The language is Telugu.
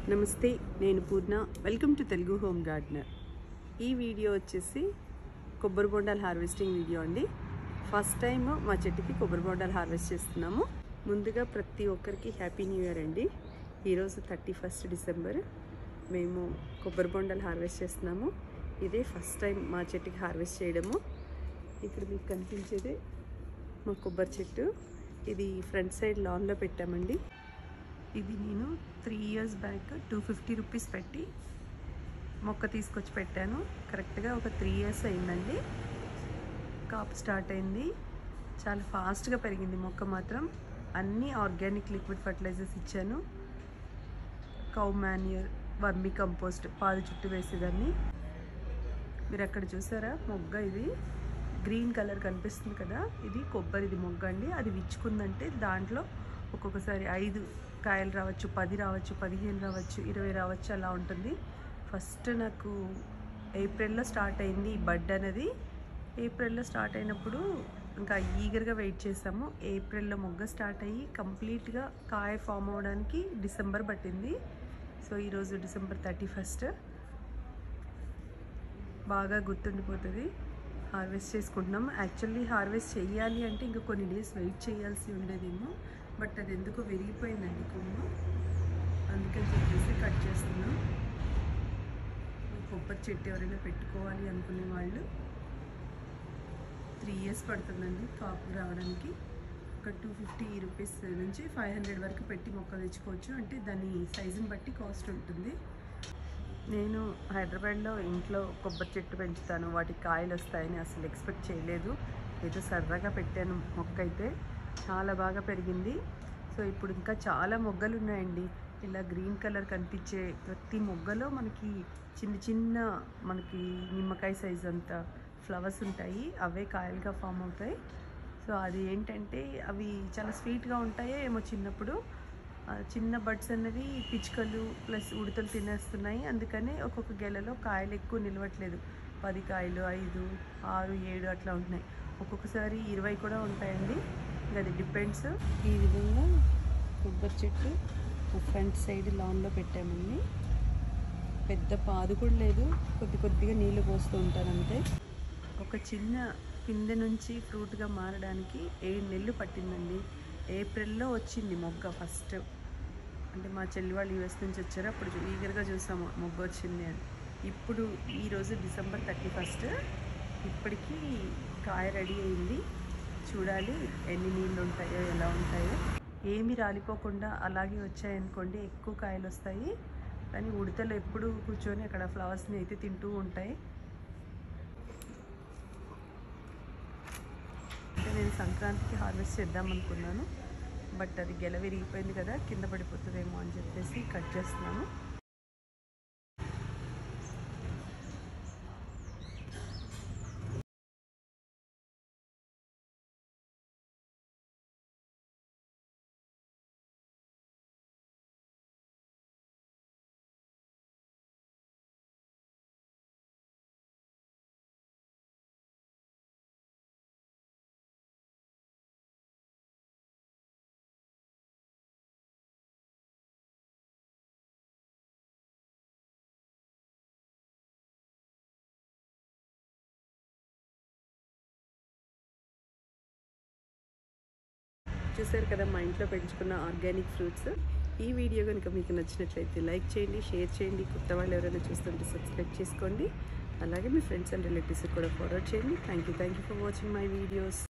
నమస్తే నేను Purna welcome to Telugu home gardener ఈ వీడియో వచ్చేసి కొబ్బరి బొండాలు హార్వెస్టింగ్ వీడియో అండి ఫస్ట్ టైం మా చెట్టుకి కొబ్బరి బొండాలు హార్వెస్ట్ చేస్తున్నాము ముందుగా ప్రతి ఒక్కరికి హ్యాపీ న్యూ ఇయర్ అండి ఈరోజు థర్టీ ఫస్ట్ డిసెంబర్ మేము కొబ్బరి బొండాలు హార్వెస్ట్ చేస్తున్నాము ఇదే ఫస్ట్ టైం మా చెట్టుకి హార్వెస్ట్ చేయడము ఇక్కడ మీకు కనిపించేదే మా కొబ్బరి చెట్టు ఇది ఫ్రంట్ సైడ్ లాన్లో పెట్టామండి ఇది నేను three years back two fifty rupees పెట్టి మొక్క తీసుకొచ్చి పెట్టాను కరెక్ట్గా ఒక త్రీ ఇయర్స్ అయిందండి కాపు స్టార్ట్ అయింది చాలా ఫాస్ట్గా పెరిగింది మొక్క మాత్రం అన్నీ ఆర్గానిక్ లిక్విడ్ ఫర్టిలైజర్స్ ఇచ్చాను కౌ మాన్యూర్ వర్మీ కంపోస్ట్ పాలు చుట్టూ వేసేదాన్ని మీరు అక్కడ చూసారా మొగ్గ ఇది గ్రీన్ కలర్ కనిపిస్తుంది కదా ఇది కొబ్బరిది మొగ్గ అండి అది విచ్చుకుందంటే దాంట్లో ఒక్కొక్కసారి ఐదు కాయలు రావచ్చు పది రావచ్చు పదిహేను రావచ్చు ఇరవై రావచ్చు అలా ఉంటుంది ఫస్ట్ నాకు ఏప్రిల్లో స్టార్ట్ అయింది ఈ బడ్ అనేది ఏప్రిల్లో స్టార్ట్ అయినప్పుడు ఇంకా ఈగర్గా వెయిట్ చేసాము ఏప్రిల్లో మొగ్గ స్టార్ట్ అయ్యి కంప్లీట్గా కాయ ఫామ్ అవ్వడానికి డిసెంబర్ పట్టింది సో ఈరోజు డిసెంబర్ థర్టీ ఫస్ట్ బాగా గుర్తుండిపోతుంది హార్వెస్ట్ చేసుకుంటున్నాం యాక్చువల్లీ హార్వెస్ట్ చేయాలి అంటే ఇంకా కొన్ని డేస్ వెయిట్ చేయాల్సి ఉండేదేమో బట్ అది ఎందుకో విరిగిపోయిందండి కొమ్ము అందుకని చెప్పేసి కట్ చేస్తున్నాం కొబ్బరి చెట్టు ఎవరైనా పెట్టుకోవాలి అనుకునే వాళ్ళు త్రీ ఇయర్స్ పడుతుందండి కాపు రావడానికి ఒక టూ ఫిఫ్టీ రూపీస్ నుంచి ఫైవ్ హండ్రెడ్ వరకు పెట్టి మొక్క తెచ్చుకోవచ్చు అంటే దాని సైజుని బట్టి కాస్ట్ ఉంటుంది నేను హైదరాబాద్లో ఇంట్లో కొబ్బరి చెట్టు పెంచుతాను వాటికి కాయలు వస్తాయని అసలు ఎక్స్పెక్ట్ చేయలేదు ఏదో సరదాగా పెట్టాను మొక్క అయితే చాలా బాగా పెరిగింది సో ఇప్పుడు ఇంకా చాలా మొగ్గలు ఉన్నాయండి ఇలా గ్రీన్ కలర్ కనిపించే ప్రతి మొగ్గలో మనకి చిన్న చిన్న మనకి నిమ్మకాయ సైజ్ అంత ఫ్లవర్స్ ఉంటాయి అవే కాయలుగా ఫామ్ అవుతాయి సో అది ఏంటంటే అవి చాలా స్వీట్గా ఉంటాయో ఏమో చిన్నప్పుడు ఆ చిన్న బడ్స్ అన్నవి పిచ్చుకలు ప్లస్ ఉడతలు తినేస్తున్నాయి అందుకనే ఒక్కొక్క గెలలో కాయలు ఎక్కువ నిలవట్లేదు పది కాయలు ఐదు ఆరు ఏడు అట్లా ఉంటున్నాయి ఒక్కొక్కసారి ఇరవై కూడా ఉంటాయండి ఇంకా అది డిపెండ్స్ ఈ విధంగా కొబ్బరి చెట్టు ఫ్రంట్ సైడ్ లాన్లో పెట్టామండి పెద్ద పాదు కూడా లేదు కొద్ది కొద్దిగా నీళ్ళు పోస్తూ ఉంటాను అంతే ఒక చిన్న పిందె నుంచి ఫ్రూట్గా మారడానికి ఏడు నెలలు పట్టిందండి ఏప్రిల్లో వచ్చింది మొగ్గ ఫస్ట్ అంటే మా చెల్లి వాళ్ళు యూఎస్ నుంచి వచ్చారు అప్పుడు ఈగర్గా చూసాము మొగ్గ వచ్చింది అని ఇప్పుడు ఈరోజు డిసెంబర్ థర్టీ ఫస్ట్ ఇప్పటికీ కాయ రెడీ అయింది చూడాలి ఎన్ని నీళ్ళు ఉంటాయో ఎలా ఉంటాయో ఏమి రాలిపోకుండా అలాగే వచ్చాయనుకోండి ఎక్కువ కాయలు వస్తాయి కానీ ఉడతలు ఎప్పుడు కూర్చొని అక్కడ ఫ్లవర్స్ని అయితే తింటూ ఉంటాయి అంటే నేను సంక్రాంతికి హార్వెస్ట్ చేద్దాం అనుకున్నాను బట్ అది గెల విరిగిపోయింది కదా కింద పడిపోతుందేమో అని చెప్పేసి కట్ చేస్తున్నాను చూసారు కదా మా ఇంట్లో పెంచుకున్న ఆర్గానిక్ ఫ్రూట్స్ ఈ వీడియో కనుక మీకు నచ్చినట్లయితే లైక్ చేయండి షేర్ చేయండి కొత్త వాళ్ళు ఎవరైనా చూస్తుంటే సబ్స్క్రైబ్ చేసుకోండి అలాగే మీ ఫ్రెండ్స్ అండ్ రిలేటివ్స్ కూడా ఫార్వర్డ్ చేయండి thank you thank you for watching my videos